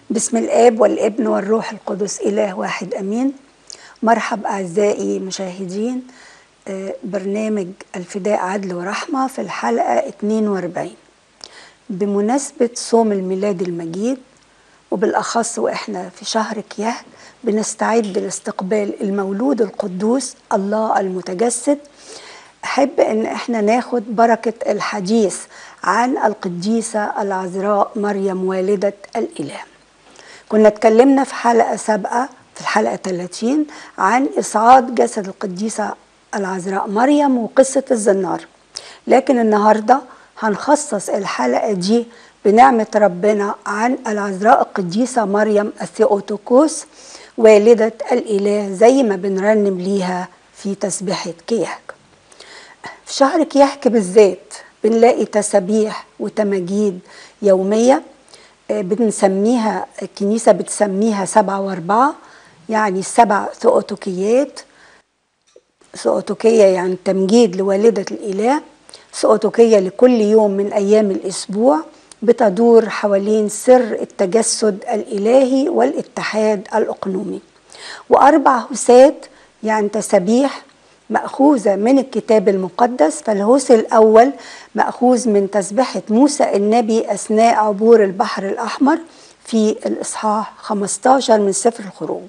بسم الآب والابن والروح القدس إله واحد أمين مرحب أعزائي مشاهدين آه، برنامج الفداء عدل ورحمة في الحلقة 42 بمناسبة صوم الميلاد المجيد وبالأخص وإحنا في شهر كياه بنستعد لاستقبال المولود القدوس الله المتجسد أحب إن إحنا ناخد بركة الحديث عن القديسة العذراء مريم والدة الإله كنا اتكلمنا في حلقة سابقة في الحلقة 30 عن إصعاد جسد القديسة العذراء مريم وقصة الزنار لكن النهاردة هنخصص الحلقة دي بنعمة ربنا عن العذراء القديسة مريم الثيوتوكوس والدة الإله زي ما بنرنم ليها في تسبيحة كيهك في شهر كيهك بالذات بنلاقي تسابيح وتماجيد يومية آه، بنسميها الكنيسة بتسميها سبعة وأربعة يعني السبع ثؤتكيات ثؤتكية يعني تمجيد لوالدة الإله ثؤتكية لكل يوم من أيام الأسبوع بتدور حوالين سر التجسد الإلهي والاتحاد الأقنومي وأربع هسات يعني تسابيح مأخوذة من الكتاب المقدس فالهوس الأول مأخوذ من تسبحة موسى النبي أثناء عبور البحر الأحمر في الإصحاح 15 من سفر الخروج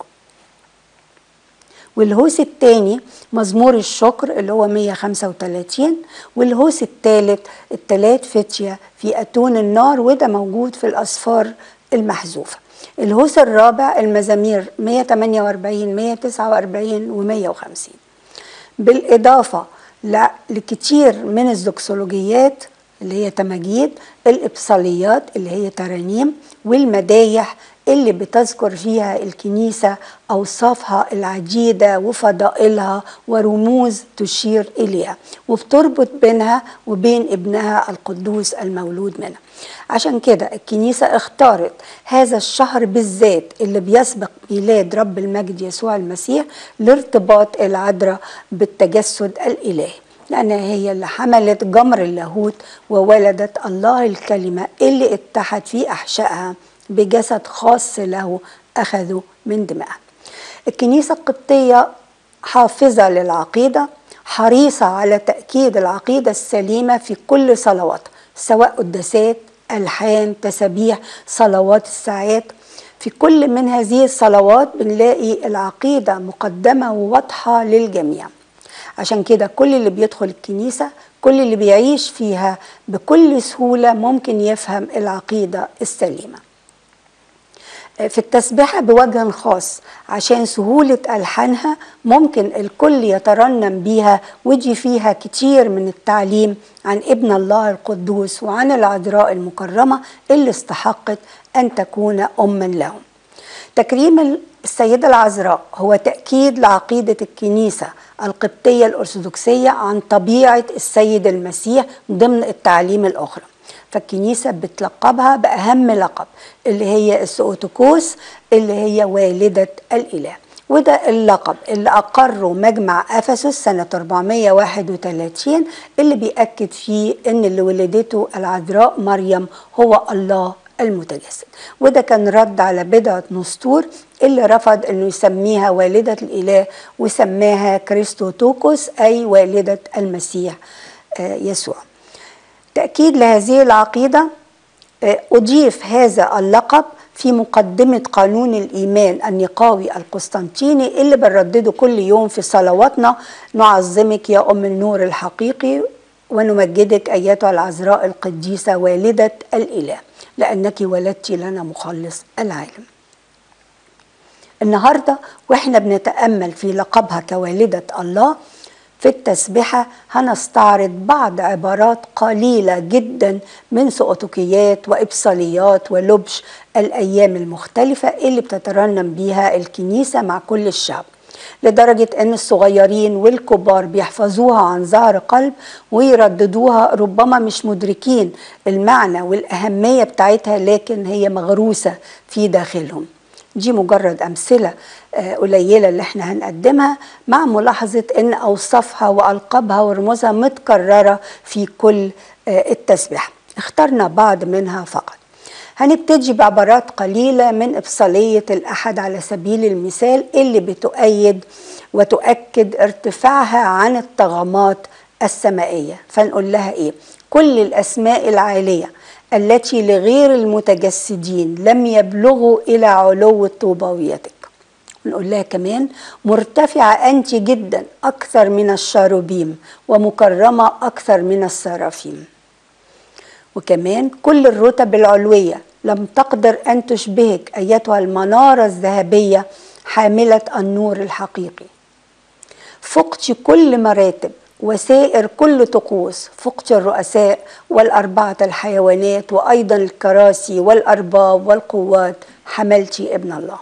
والهوس الثاني مزمور الشكر اللي هو 135 والهوس الثالث التلات فتية في أتون النار وده موجود في الأسفار المحذوفة الهوس الرابع المزامير 148 149 و 150 بالإضافة ل- لكتير من الزوكسولوجيات اللي هي تماجيد الإبصاليات اللي هي ترانيم والمدايح اللي بتذكر فيها الكنيسة أوصافها العديدة وفضائلها ورموز تشير إليها وبتربط بينها وبين ابنها القدوس المولود منها عشان كده الكنيسة اختارت هذا الشهر بالذات اللي بيسبق ميلاد رب المجد يسوع المسيح لارتباط العذراء بالتجسد الإلهي لأنها هي اللي حملت جمر اللاهوت وولدت الله الكلمة اللي اتحد في أحشائها بجسد خاص له أخذه من دمائها الكنيسة القبطية حافظة للعقيدة حريصة على تأكيد العقيدة السليمة في كل صلوات سواء قداسات ألحان تسابيح صلوات الساعات في كل من هذه الصلوات بنلاقي العقيدة مقدمة وواضحة للجميع عشان كده كل اللي بيدخل الكنيسة كل اللي بيعيش فيها بكل سهولة ممكن يفهم العقيدة السليمة في التسبيحة بوجه خاص عشان سهولة ألحانها ممكن الكل يترنم بيها ودي فيها كتير من التعليم عن ابن الله القدوس وعن العذراء المكرمة اللي استحقت أن تكون أما لهم تكريم السيدة العذراء هو تأكيد لعقيدة الكنيسة القبطية الأرثوذكسية عن طبيعة السيد المسيح ضمن التعليم الأخرى فالكنيسة بتلقبها بأهم لقب اللي هي السؤوتوكوس اللي هي والدة الإله وده اللقب اللي أقره مجمع أفسس سنة 431 اللي بيأكد فيه إن اللي ولدته العذراء مريم هو الله المتجسد وده كان رد على بدعة نسطور اللي رفض انه يسميها والدة الاله وسماها كريستوتوكوس اي والدة المسيح آه، يسوع تأكيد لهذه العقيدة آه، أضيف هذا اللقب في مقدمة قانون الإيمان النقاوي القسطنطيني اللي بنردده كل يوم في صلواتنا نعظمك يا أم النور الحقيقي ونمجدك أيتها العذراء القديسة والدة الإله لأنك ولدت لنا مخلص العالم النهارده واحنا بنتامل في لقبها كوالده الله في التسبحه هنستعرض بعض عبارات قليله جدا من سؤتكيات وابصاليات ولبش الايام المختلفه اللي بتترنم بيها الكنيسه مع كل الشعب لدرجة أن الصغيرين والكبار بيحفظوها عن ظهر قلب ويرددوها ربما مش مدركين المعنى والأهمية بتاعتها لكن هي مغروسة في داخلهم دي مجرد أمثلة آه، قليلة اللي احنا هنقدمها مع ملاحظة أن أوصافها وألقابها ورموزها متكررة في كل آه، التسبيح اخترنا بعض منها فقط هنبتدي بعبارات قليلة من إفصالية الأحد على سبيل المثال اللي بتؤيد وتؤكد ارتفاعها عن الطغمات السمائية فنقول لها إيه كل الأسماء العالية التي لغير المتجسدين لم يبلغوا إلى علو طوباويتك نقول لها كمان مرتفعة أنت جدا أكثر من الشاروبيم ومكرمة أكثر من السرافيم وكمان كل الرتب العلوية لم تقدر أن تشبهك أيتها المنارة الذهبية حاملة النور الحقيقي فقت كل مراتب وسائر كل طقوس فقت الرؤساء والأربعة الحيوانات وأيضا الكراسي والأرباب والقوات حملت ابن الله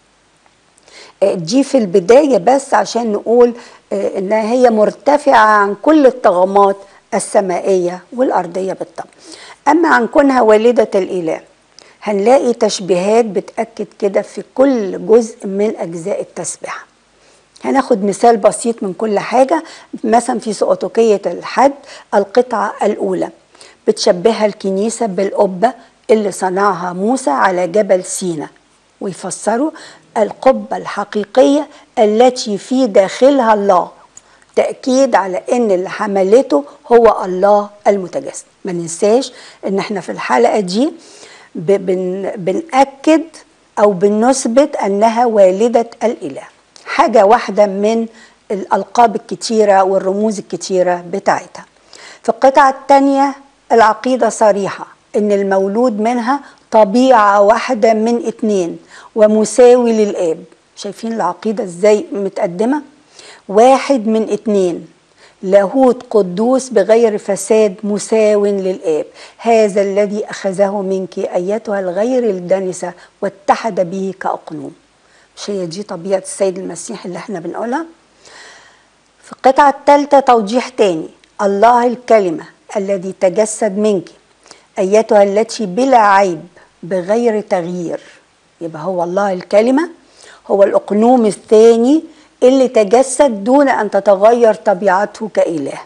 دي في البداية بس عشان نقول إنها هي مرتفعة عن كل الطغمات السمائية والأرضية بالطبع أما عن كونها والدة الإله هنلاقي تشبيهات بتأكد كده في كل جزء من أجزاء التسبيحة هناخد مثال بسيط من كل حاجة مثلا في سقطوكية الحد القطعة الأولى بتشبهها الكنيسة بالقبة اللي صنعها موسى على جبل سينا ويفسروا القبة الحقيقية التي في داخلها الله تأكيد على أن اللي حملته هو الله المتجسد ما ننساش أن احنا في الحلقة دي بن بنأكد أو بنثبت أنها والدة الإله حاجة واحدة من الألقاب الكتيرة والرموز الكتيرة بتاعتها في القطعة الثانية العقيدة صريحة إن المولود منها طبيعة واحدة من اتنين ومساوي للآب شايفين العقيدة ازاي متقدمة واحد من اتنين لاهوت قدوس بغير فساد مساو للآب هذا الذي أخذه منك أيتها الغير الدنسة واتحد به كأقنوم مش هي دي طبيعة السيد المسيح اللي احنا بنقولها في القطعة الثالثة توضيح تاني الله الكلمة الذي تجسد منك أيتها التي بلا عيب بغير تغيير يبقى هو الله الكلمة هو الأقنوم الثاني اللي تجسد دون أن تتغير طبيعته كإله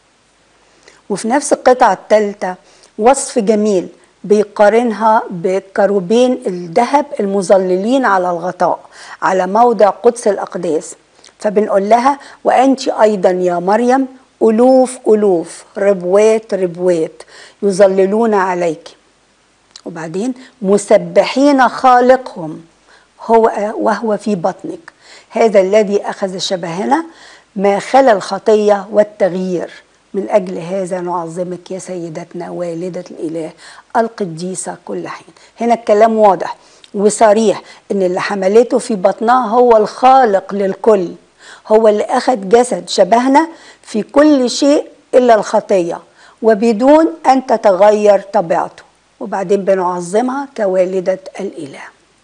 وفي نفس القطعة الثالثة وصف جميل بيقارنها بكروبين الذهب المظللين على الغطاء على موضع قدس الأقداس فبنقول لها وأنت أيضا يا مريم ألوف ألوف ربوات ربوات يظللون عليك وبعدين مسبحين خالقهم هو وهو في بطنك هذا الذي أخذ شبهنا ما خلا الخطية والتغيير من أجل هذا نعظمك يا سيدتنا والدة الإله القديسة كل حين هنا الكلام واضح وصريح ان اللي حملته في بطنها هو الخالق للكل هو اللي اخذ جسد شبهنا في كل شيء الا الخطيه وبدون ان تتغير طبيعته وبعدين بنعظمها كوالده الاله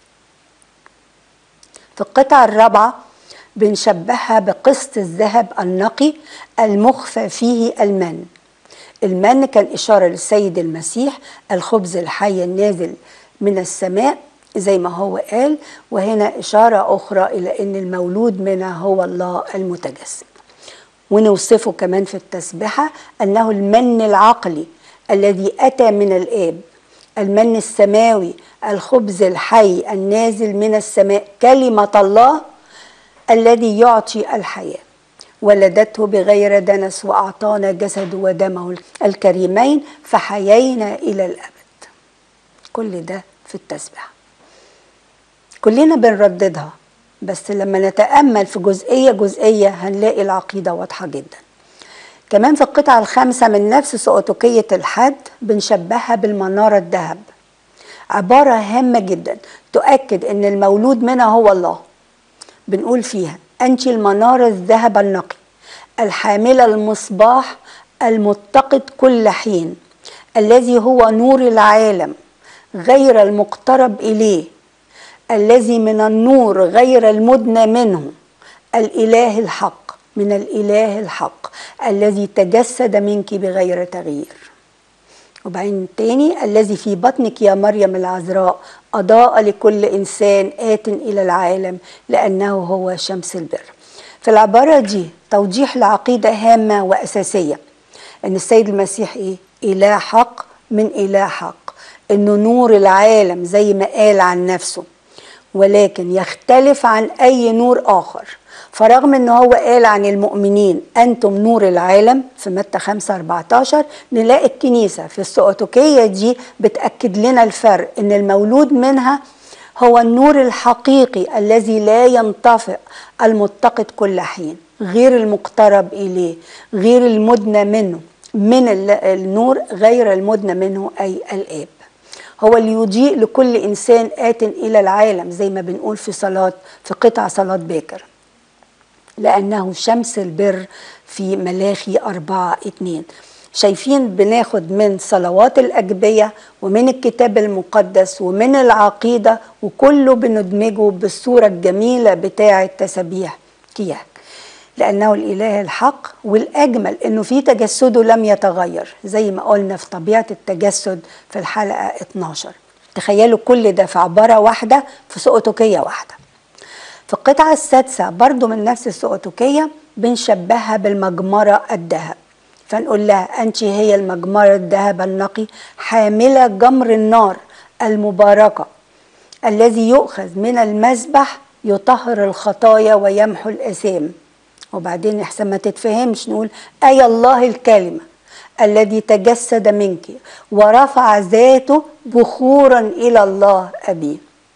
في القطعه الرابعه بنشبهها بقسط الذهب النقي المخفى فيه المن المن كان إشارة للسيد المسيح الخبز الحي النازل من السماء زي ما هو قال وهنا إشارة أخرى إلى أن المولود منها هو الله المتجسد ونوصفه كمان في التسبحة أنه المن العقلي الذي أتى من الآب المن السماوي الخبز الحي النازل من السماء كلمة الله الذي يعطي الحياه ولدته بغير دنس واعطانا جسده ودمه الكريمين فحيينا الى الابد كل ده في التسبيح كلنا بنرددها بس لما نتامل في جزئيه جزئيه هنلاقي العقيده واضحه جدا كمان في القطعه الخامسه من نفس سؤتوكيه الحد بنشبهها بالمناره الذهب عباره هامه جدا تؤكد ان المولود منها هو الله بنقول فيها أنت المنارة الذهب النقي الحاملة المصباح المتقد كل حين الذي هو نور العالم غير المقترب إليه الذي من النور غير المدنى منه الإله الحق من الإله الحق الذي تجسد منك بغير تغيير وبعدين تاني الذي في بطنك يا مريم العذراء أضاء لكل إنسان آت إلى العالم لأنه هو شمس البر في العبارة دي توضيح العقيدة هامة وأساسية أن السيد المسيح إيه؟ إله حق من إله حق انه نور العالم زي ما قال عن نفسه ولكن يختلف عن اي نور اخر فرغم ان هو قال عن المؤمنين انتم نور العالم في متى 5 14 نلاقي الكنيسه في السؤتوكيه دي بتاكد لنا الفرق ان المولود منها هو النور الحقيقي الذي لا ينطفئ المتقد كل حين غير المقترب اليه غير المدنى منه من النور غير المدنى منه اي الاب هو اللي يضيء لكل انسان ات الى العالم زي ما بنقول في صلاه في قطع صلاه باكر لأنه شمس البر في ملاخي أربعة اتنين شايفين بناخد من صلوات الأجبية ومن الكتاب المقدس ومن العقيدة وكله بندمجه بالصورة الجميلة بتاعة تسبيح كياك لأنه الإله الحق والأجمل أنه في تجسده لم يتغير زي ما قلنا في طبيعة التجسد في الحلقة 12 تخيلوا كل ده في عبارة واحدة في سؤتوكية واحدة في القطعة السادسة برضو من نفس السؤتوكية بنشبهها بالمجمرة الذهب فنقول لها أنت هي المجمرة الذهب النقي حاملة جمر النار المباركة الذي يؤخذ من المذبح يطهر الخطايا ويمحو الأثام وبعدين احسن ما تتفهمش نقول أي الله الكلمة الذي تجسد منك ورفع ذاته بخورا إلى الله أبيه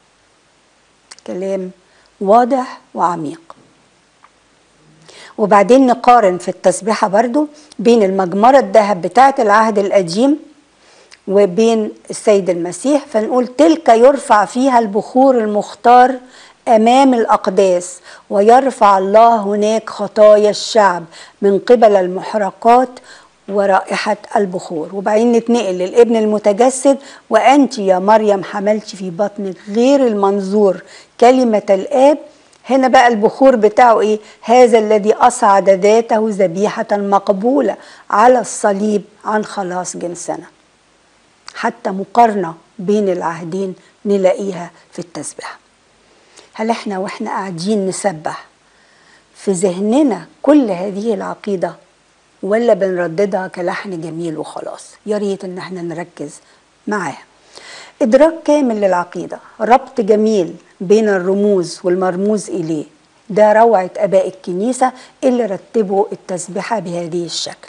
كلام واضح وعميق وبعدين نقارن في التسبيحة برضو بين المجمرة الذهب بتاعة العهد القديم وبين السيد المسيح فنقول تلك يرفع فيها البخور المختار امام الاقداس ويرفع الله هناك خطايا الشعب من قبل المحرقات ورائحة البخور وبعدين نتنقل للابن المتجسد وأنت يا مريم حملت في بطنك غير المنظور كلمة الآب هنا بقى البخور بتاعه ايه هذا الذي أصعد ذاته ذبيحة مقبولة على الصليب عن خلاص جنسنا حتى مقارنة بين العهدين نلاقيها في التسبيح هل احنا واحنا قاعدين نسبح في ذهننا كل هذه العقيده ولا بنرددها كلحن جميل وخلاص يا ريت ان احنا نركز معاها ادراك كامل للعقيده ربط جميل بين الرموز والمرموز اليه ده روعه اباء الكنيسه اللي رتبوا التسبيحه بهذه الشكل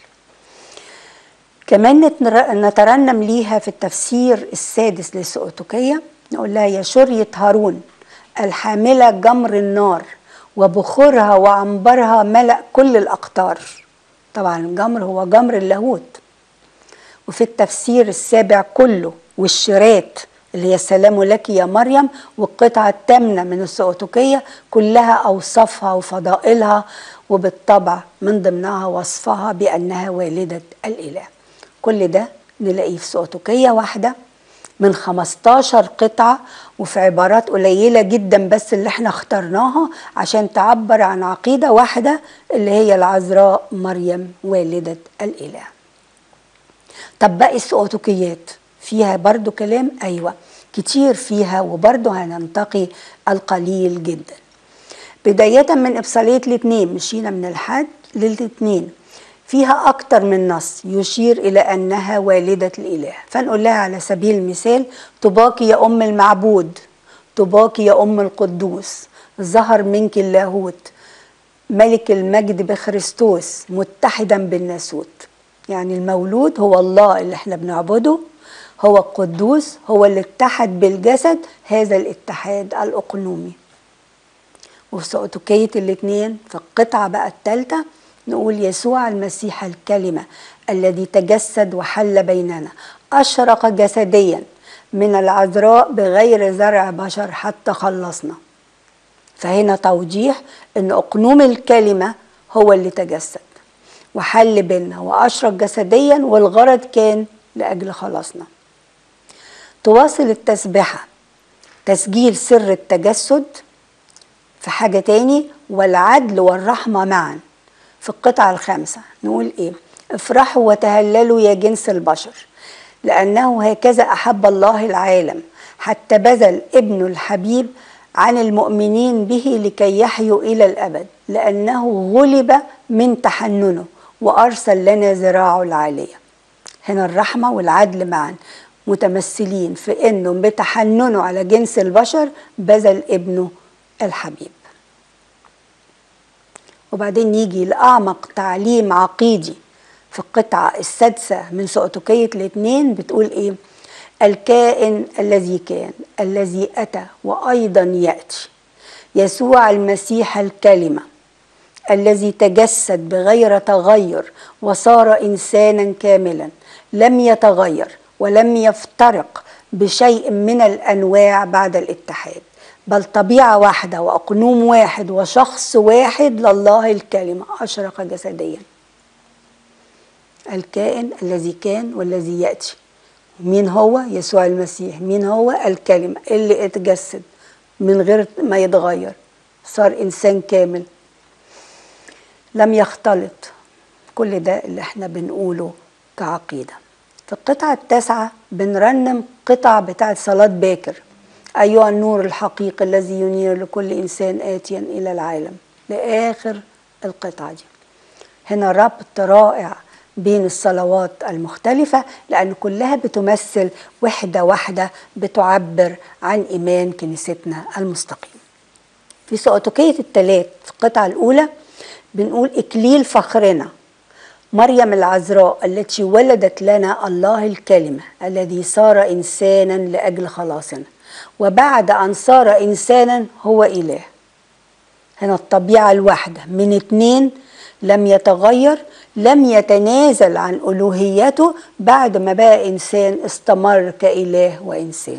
كمان نترنم ليها في التفسير السادس للسؤتوكية نقول لها يا شرية هارون الحاملة جمر النار وبخورها وعنبرها ملأ كل الأقطار طبعا الجمر هو جمر اللاهوت وفي التفسير السابع كله والشرات اللي هي السلام لك يا مريم والقطعة الثامنة من السؤتوكية كلها أوصافها وفضائلها وبالطبع من ضمنها وصفها بأنها والدة الإله كل ده نلاقيه في سؤتوكية واحدة من 15 قطعة وفي عبارات قليلة جدا بس اللي احنا اخترناها عشان تعبر عن عقيدة واحدة اللي هي العذراء مريم والدة الإله طب باقي السؤتوكيات فيها برضو كلام أيوة كتير فيها وبرضو هننتقي القليل جدا بداية من إبصالية الاثنين مشينا من الحد للاثنين فيها أكتر من نص يشير إلى أنها والدة الإله فنقول لها على سبيل المثال طباك يا أم المعبود طباك يا أم القدوس ظهر منك اللاهوت ملك المجد بخريستوس متحدا بالناسوت يعني المولود هو الله اللي احنا بنعبده هو القدوس هو اللي اتحد بالجسد هذا الاتحاد الأقنومي وفي سؤتوكية الاثنين في القطعة بقى الثالثة نقول يسوع المسيح الكلمة الذي تجسد وحل بيننا أشرق جسديا من العذراء بغير زرع بشر حتى خلصنا فهنا توضيح ان اقنوم الكلمة هو اللي تجسد وحل بيننا واشرق جسديا والغرض كان لاجل خلاصنا تواصل التسبحة تسجيل سر التجسد في حاجة تاني والعدل والرحمة معا في القطعة الخامسة نقول إيه افرحوا وتهللوا يا جنس البشر لأنه هكذا أحب الله العالم حتى بذل ابنه الحبيب عن المؤمنين به لكي يحيوا إلى الأبد لأنه غلب من تحننه وأرسل لنا ذراعه العالية هنا الرحمة والعدل معا متمثلين في انه بتحننه على جنس البشر بذل ابنه الحبيب وبعدين نيجي لأعمق تعليم عقيدي في القطعة السادسة من سؤتكية الاثنين بتقول ايه الكائن الذي كان الذي أتى وأيضا يأتي يسوع المسيح الكلمة الذي تجسد بغير تغير وصار إنسانا كاملا لم يتغير ولم يفترق بشيء من الأنواع بعد الاتحاد بل طبيعة واحدة وأقنوم واحد وشخص واحد لله الكلمة أشرق جسديا الكائن الذي كان والذي يأتي مين هو يسوع المسيح مين هو الكلمة اللي اتجسد من غير ما يتغير صار إنسان كامل لم يختلط كل ده اللي احنا بنقوله كعقيدة في القطعة التاسعة بنرنم قطع بتاعت صلاة باكر أيها النور الحقيقي الذي ينير لكل إنسان آتيا إلى العالم لآخر القطعة دي هنا ربط رائع بين الصلوات المختلفة لأن كلها بتمثل وحدة واحدة بتعبر عن إيمان كنيستنا المستقيم في سؤتكية التلات في القطعة الأولى بنقول إكليل فخرنا مريم العذراء التي ولدت لنا الله الكلمة الذي صار إنسانا لأجل خلاصنا وبعد أن صار إنسانا هو إله هنا الطبيعة الواحدة من اتنين لم يتغير لم يتنازل عن ألوهيته بعد ما بقى إنسان استمر كإله وإنسان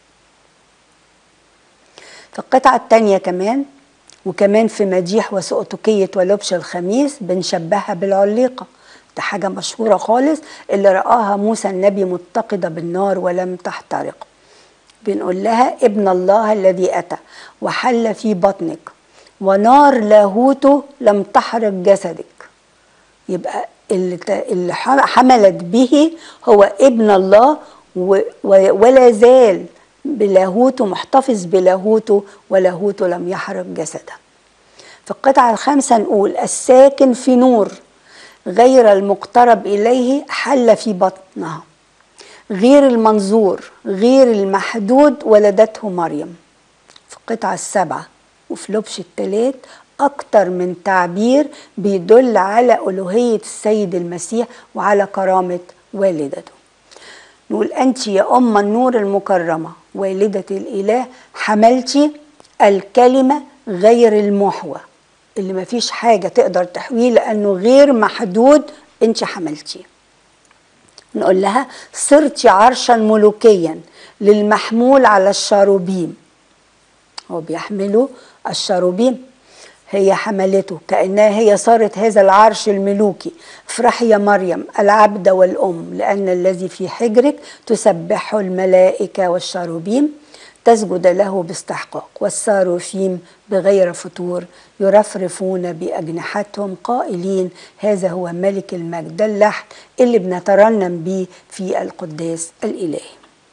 في القطعة التانية كمان وكمان في مديح وسؤتكية ولبش الخميس بنشبهها بالعليقة ده حاجة مشهورة خالص اللي رآها موسى النبي متقدة بالنار ولم تحترق بنقول لها ابن الله الذي أتى وحل في بطنك ونار لاهوته لم تحرق جسدك يبقى اللي, اللي حملت به هو ابن الله ولا زال بلاهوته محتفظ بلاهوته ولاهوته لم يحرق جسده في القطعة الخامسة نقول الساكن في نور غير المقترب إليه حل في بطنها غير المنظور غير المحدود ولدته مريم في القطعة السبعة وفي لبش التلات أكتر من تعبير بيدل على ألوهية السيد المسيح وعلى كرامة والدته نقول أنت يا أم النور المكرمة والدة الإله حملتي الكلمة غير المحوى اللي ما فيش حاجة تقدر تحويه لأنه غير محدود أنت حملتيه نقول لها صرت عرشا ملوكيا للمحمول على الشاروبيم هو بيحمله الشاروبيم هي حملته كأنها هي صارت هذا العرش الملوكي افرحي يا مريم العبد والأم لأن الذي في حجرك تسبحه الملائكة والشاروبيم تسجد له باستحقاق والساروفيم بغير فتور يرفرفون بأجنحتهم قائلين هذا هو ملك المجد ده اللحن اللي بنترنم بيه في القداس الإلهي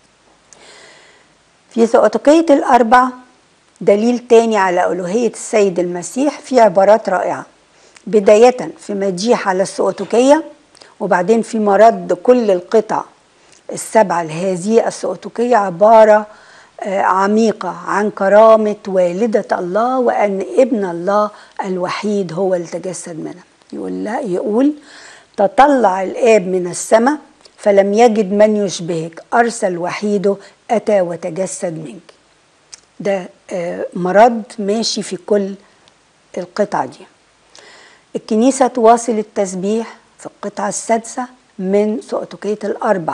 في ثؤتقية الأربع دليل تاني على ألوهية السيد المسيح في عبارات رائعة بداية في مديح على السؤتكية وبعدين في مرد كل القطع السبعة لهذه السؤتكية عبارة عميقة عن كرامة والدة الله وأن ابن الله الوحيد هو اللي تجسد منها يقول لا يقول تطلع الآب من السماء فلم يجد من يشبهك أرسل وحيده أتى وتجسد منك ده مرض ماشي في كل القطعة دي الكنيسة تواصل التسبيح في القطعة السادسة من سؤتكية الأربع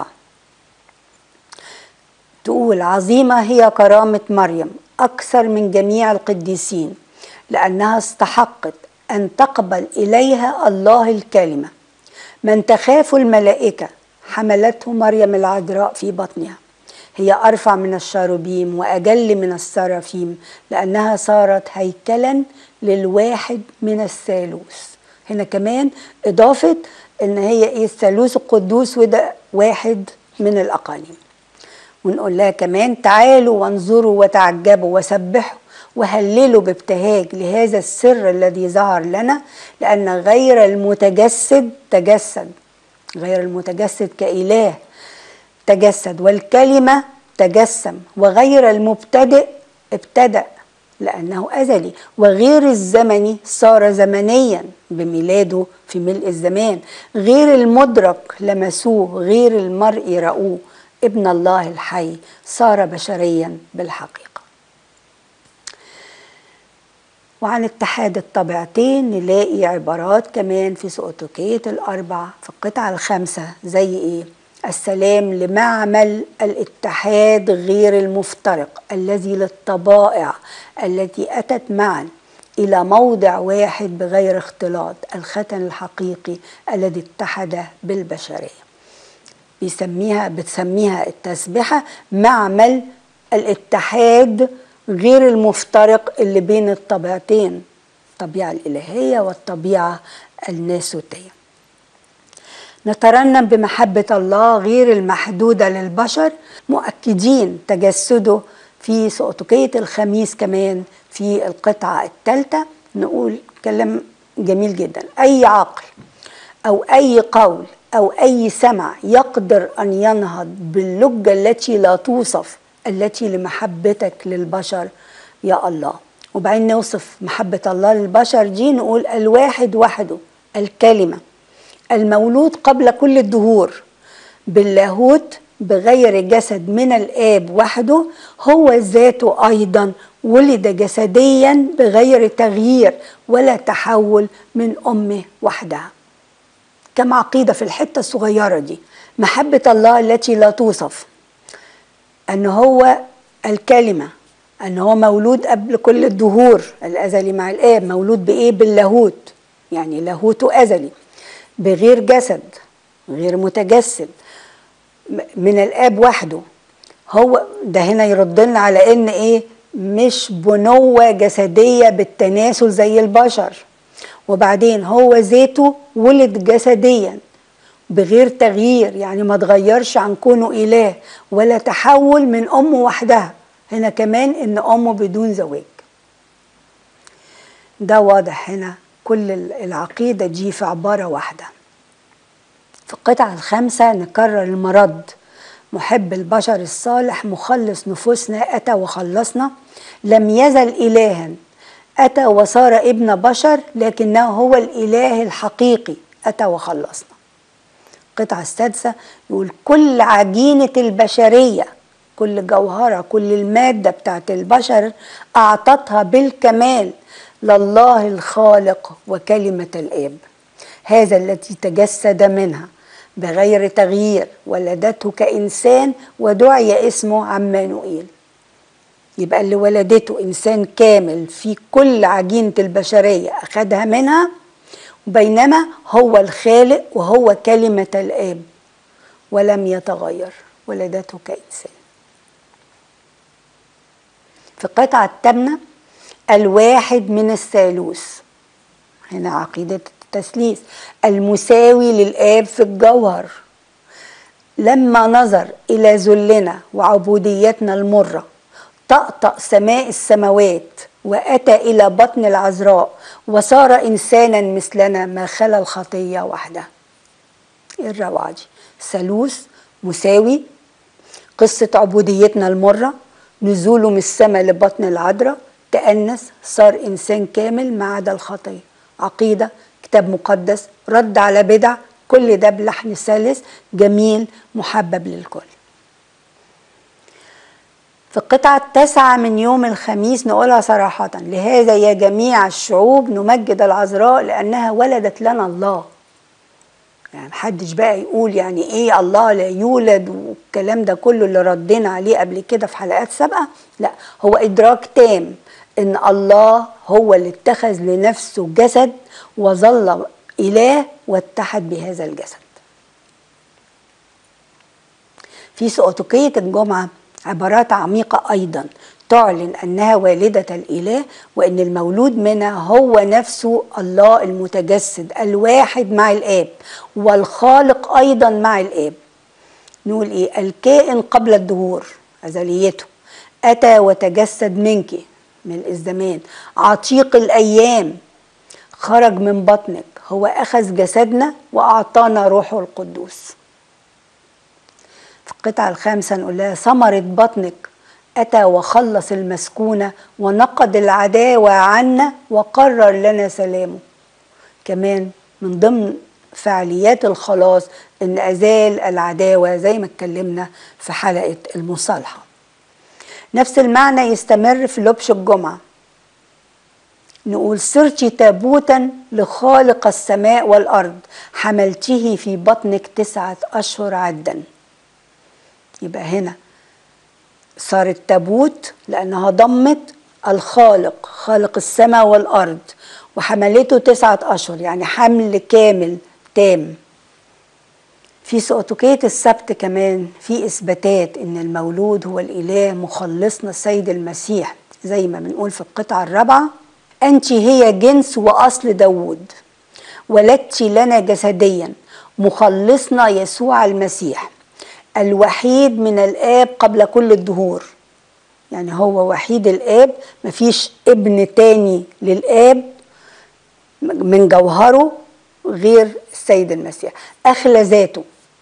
تقول عظيمة هي كرامة مريم أكثر من جميع القديسين لأنها استحقت أن تقبل إليها الله الكلمة من تخاف الملائكة حملته مريم العذراء في بطنها هي أرفع من الشاروبيم وأجل من السرافيم لأنها صارت هيكلا للواحد من الثالوث هنا كمان إضافة إن هي إيه الثالوث القدوس وده واحد من الأقاليم ونقول لها كمان تعالوا وانظروا وتعجبوا وسبحوا وهللوا بابتهاج لهذا السر الذي ظهر لنا لأن غير المتجسد تجسد غير المتجسد كإله تجسد والكلمة تجسم وغير المبتدئ ابتدأ لأنه أزلي وغير الزمني صار زمنيا بميلاده في ملء الزمان غير المدرك لمسوه غير المرء رأوه ابن الله الحي صار بشريا بالحقيقة وعن اتحاد الطبيعتين نلاقي عبارات كمان في سؤتوكية الأربع في القطعة الخامسة زي إيه؟ السلام لمعمل الاتحاد غير المفترق الذي للطبائع التي أتت معا إلى موضع واحد بغير اختلاط الختن الحقيقي الذي اتحد بالبشرية بيسميها بتسميها التسبحة معمل الاتحاد غير المفترق اللي بين الطبيعتين الطبيعة الإلهية والطبيعة الناسوتية نترنم بمحبة الله غير المحدودة للبشر مؤكدين تجسده في سؤتكية الخميس كمان في القطعة الثالثة نقول كلام جميل جدا أي عقل أو أي قول أو أي سمع يقدر أن ينهض باللجة التي لا توصف التي لمحبتك للبشر يا الله وبعدين نوصف محبة الله للبشر دي نقول الواحد وحده الكلمة المولود قبل كل الدهور باللاهوت بغير جسد من الآب وحده هو ذاته أيضا ولد جسديا بغير تغيير ولا تحول من أمه وحدها كم عقيدة في الحتة الصغيرة دي محبة الله التي لا توصف أن هو الكلمة أن هو مولود قبل كل الدهور الأزلي مع الآب مولود بإيه باللاهوت يعني لاهوته أزلي بغير جسد غير متجسد من الاب وحده هو ده هنا يرد لنا على ان ايه مش بنوة جسدية بالتناسل زي البشر وبعدين هو ذاته ولد جسديا بغير تغيير يعني ما تغيرش عن كونه إله ولا تحول من أمه وحدها هنا كمان إن أمه بدون زواج ده واضح هنا كل العقيدة دي في عبارة واحدة في القطعة الخامسة نكرر المرض محب البشر الصالح مخلص نفوسنا أتى وخلصنا لم يزل إلها أتى وصار ابن بشر لكنه هو الإله الحقيقي أتى وخلصنا القطعة السادسة يقول كل عجينة البشرية كل جوهرة كل المادة بتاعت البشر أعطتها بالكمال لله الخالق وكلمة الآب هذا التي تجسد منها بغير تغيير ولدته كإنسان ودعي اسمه عمانوئيل يبقى اللي ولدته إنسان كامل في كل عجينة البشرية أخدها منها بينما هو الخالق وهو كلمة الآب ولم يتغير ولدته كإنسان في القطعة الثامنة الواحد من الثالوث هنا عقيدة التثليث المساوي للآب في الجوهر لما نظر إلى ذلنا وعبوديتنا المرة طأطأ سماء السماوات وأتى إلى بطن العذراء وصار إنسانا مثلنا ما خلا الخطية وحدها إيه الروعة دي ثالوث مساوي قصة عبوديتنا المرة نزوله من السماء لبطن العذراء تأنس صار إنسان كامل ما عدا الخطية عقيدة كتاب مقدس رد على بدع كل ده بلحن سلس جميل محبب للكل في القطعة التاسعة من يوم الخميس نقولها صراحة لهذا يا جميع الشعوب نمجد العذراء لأنها ولدت لنا الله يعني محدش بقى يقول يعني ايه الله لا يولد والكلام ده كله اللي ردينا عليه قبل كده في حلقات سابقة لا هو إدراك تام ان الله هو اللي اتخذ لنفسه جسد وظل اله واتحد بهذا الجسد في سؤتكية الجمعة عبارات عميقة أيضا تعلن أنها والدة الإله وأن المولود منها هو نفسه الله المتجسد الواحد مع الآب والخالق أيضا مع الآب نقول إيه الكائن قبل الدهور أزليته أتى وتجسد منك من الزمان عتيق الأيام خرج من بطنك هو أخذ جسدنا وأعطانا روحه القدوس في القطعة الخامسة نقول لها ثمرة بطنك أتى وخلص المسكونة ونقض العداوة عنا وقرر لنا سلامه كمان من ضمن فعاليات الخلاص ان ازال العداوه زي ما اتكلمنا في حلقه المصالحه نفس المعنى يستمر في لبش الجمعه نقول صرت تابوتا لخالق السماء والارض حملته في بطنك تسعه اشهر عدا يبقى هنا صارت تابوت لانها ضمت الخالق خالق السماء والارض وحملته تسعه اشهر يعني حمل كامل تام في سؤتوكية السبت كمان في إثباتات إن المولود هو الإله مخلصنا السيد المسيح زي ما بنقول في القطعة الرابعة أنت هي جنس وأصل داوود ولدت لنا جسديا مخلصنا يسوع المسيح الوحيد من الآب قبل كل الدهور يعني هو وحيد الآب مفيش ابن تاني للآب من جوهره غير السيد المسيح أخلى ذاته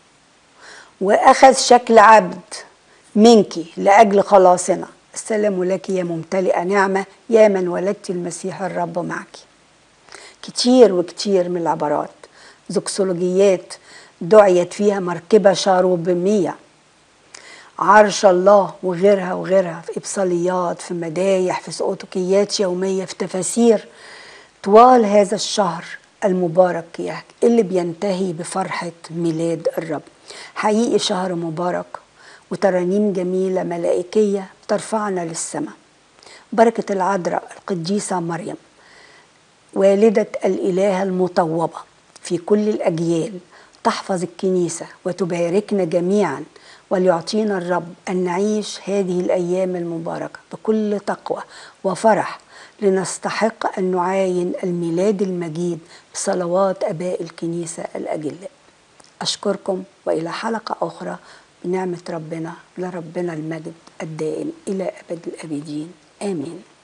وأخذ شكل عبد منك لأجل خلاصنا السلام لك يا ممتلئة نعمة يا من ولدت المسيح الرب معك كتير وكتير من العبارات زوكسولوجيات دعيت فيها مركبة شاروبيمية عرش الله وغيرها وغيرها في إبصاليات في مدايح في سؤوتوكيات يومية في تفاسير طوال هذا الشهر المبارك ياك اللي بينتهي بفرحة ميلاد الرب حقيقي شهر مبارك وترانيم جميلة ملائكية ترفعنا للسماء بركة العذراء القديسة مريم والدة الإله المطوبة في كل الأجيال تحفظ الكنيسة وتباركنا جميعا وليعطينا الرب أن نعيش هذه الأيام المباركة بكل تقوى وفرح لنستحق أن نعاين الميلاد المجيد بصلوات أباء الكنيسة الأجلاء أشكركم وإلى حلقة أخرى بنعمة ربنا لربنا المجد الدائم إلى أبد الأبدين آمين